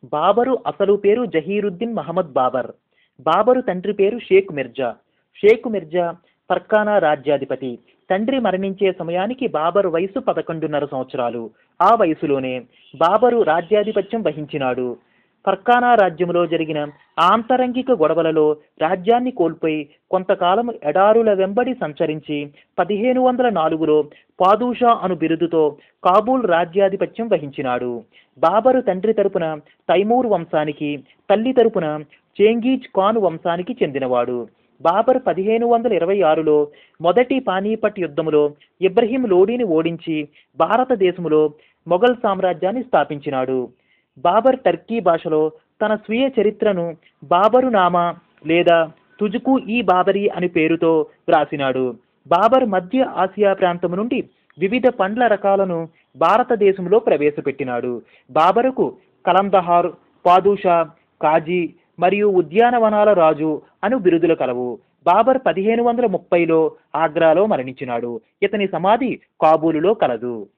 బాబరు అసలు పేరు జహీరుద్దీన్ మహమ్మద్ బాబర్ బాబరు తండ్రి పేరు షేక్ మిర్జా షేక్ మిర్జా ఫర్కానా రాజ్యాధిపతి తండ్రి మరణించే సమయానికి బాబరు వయసు పదకొండున్నర సంవత్సరాలు ఆ వయసులోనే బాబరు రాజ్యాధిపత్యం వహించినాడు ఫర్కానా రాజ్యంలో జరిగిన ఆంతరంగిక గొడవలలో రాజ్యాన్ని కోల్పోయి కొంతకాలం ఎడారుల వెంబడి సంచరించి పదిహేను వందల నాలుగులో పాదూషా అను బిరుదుతో కాబూల్ రాజ్యాధిపత్యం వహించినాడు బాబరు తండ్రి తరపున తైమూర్ వంశానికి తల్లి తరపున చేంగీజ్ ఖాన్ వంశానికి చెందినవాడు బాబర్ పదిహేను వందల ఇరవై ఆరులో మొదటి పానీపట్ యుద్ధములో ఇబ్రహీం లోడీని ఓడించి భారతదేశములో మొఘల్ సామ్రాజ్యాన్ని స్థాపించినాడు బాబర్ టర్కీ భాషలో తన స్వీయ చరిత్రను బాబరు నామా లేదా తుజుకు ఈ బాబరి అని పేరుతో వ్రాసినాడు బాబర్ మధ్య ఆసియా ప్రాంతం నుండి వివిధ పండ్ల రకాలను భారతదేశంలో ప్రవేశపెట్టినాడు బాబరుకు కలందహార్ పాదూషా కాజీ మరియు ఉద్యానవనాల రాజు అను బిరుదులు కలవు బాబర్ పదిహేను వందల ముప్పైలో ఆగ్రాలో మరణించినాడు ఇతని సమాధి కాబూలులో కలదు